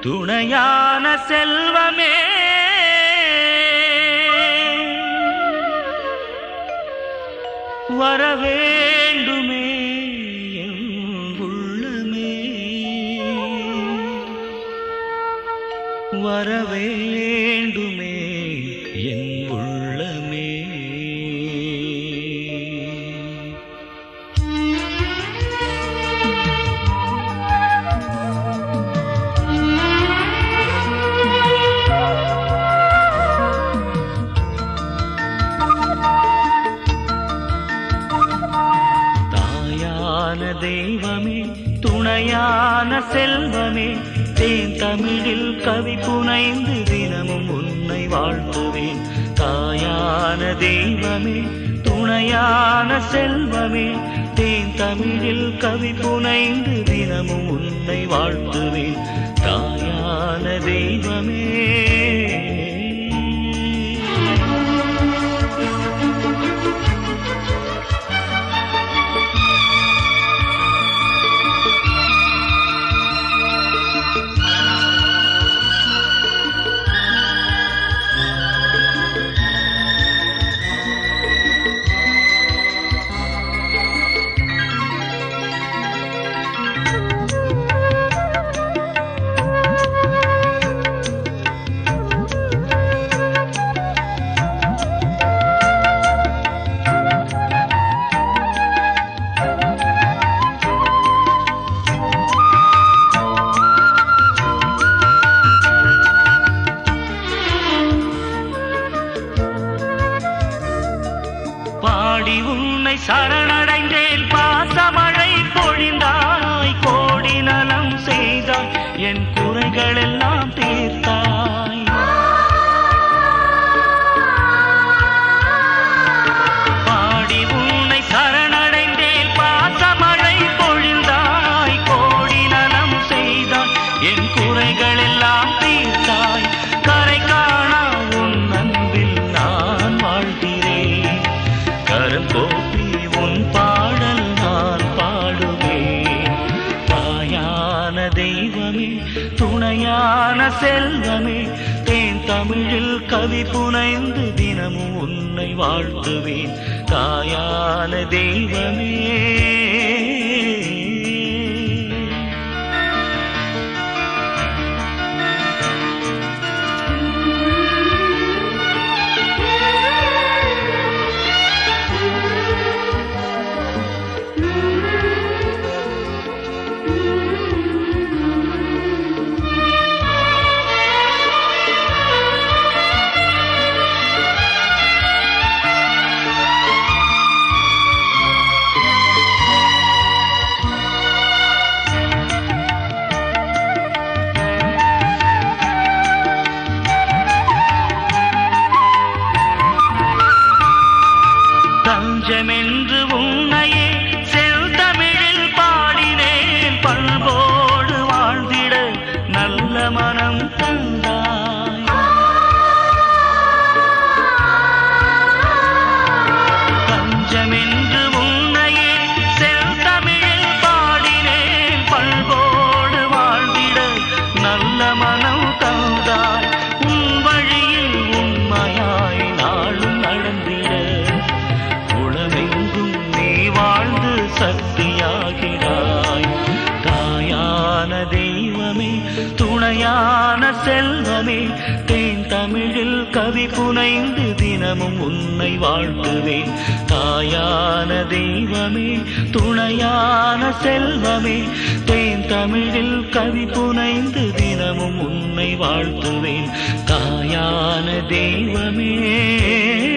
துணையான செல்வமே வரவேண்டுமே என் உள்ளமே வரவேண்டுமே என் உள்ளமே தாயான தெய்வமே துணையான செல்வமே தேன் தமிழில் கவி புனைந்து தினமும் உன்னை வாழ்த்துவேன் தாயான தெய்வமே துணையான செல்வமே தேன் தமிழில் கவி புனைந்து தினமும் உன்னை வாழ்த்துவேன் தாயான தெய்வமே பாடி உன்னை சரணடைந்தேன் பாசமழை பொழிந்தாய் கோடி நலம் செய்தாய் என் குறைகள் எல்லாம் தீர்த்தாய் பாடி உன்னை சரணடைந்தேன் பாசமழை பொழிந்தாய் கோடி நலம் செய்தாய் என் குறைகள் எல்லாம் தீர்த்தாய் கரை காணா உன் அன்பில் நான் வாழ்கிறேன் கருங்கோப்பி உன் பாடல் நான் பாடுவேன் தாயான தெய்வமே துணையான செல்வமே தேன் தமிழில் கவி புனைந்து தினமும் உன்னை வாழ்த்துவேன் தாயான தெய்வமே தஞ்சமென்று உன்னையே செல்தமிழில் பாடினேன் பண்போடு வாழ்ந்திட நல்ல மனம் தந்தாய் தஞ்சமென்று உன்னையே செல்தமிழில் பாடினேன் பண்போடு வாழ்ந்திட நல்ல மனம் தந்தாய் உன் வழியில் உண்மையாய் நாளும் நடந்திட உலகெங்கும் நீ வாழ்ந்து சக்தியாகிறாய் தாயான தெய்வமே துணையான செல்வமே தேன் தமிழில் கவி புனைந்து தினமும் உன்னை வாழ்த்துவேன் தாயான தெய்வமே துணையான செல்வமே தேன் தமிழில் கவி புனைந்து தினமும் உன்னை வாழ்த்துவேன் தாயான தெய்வமே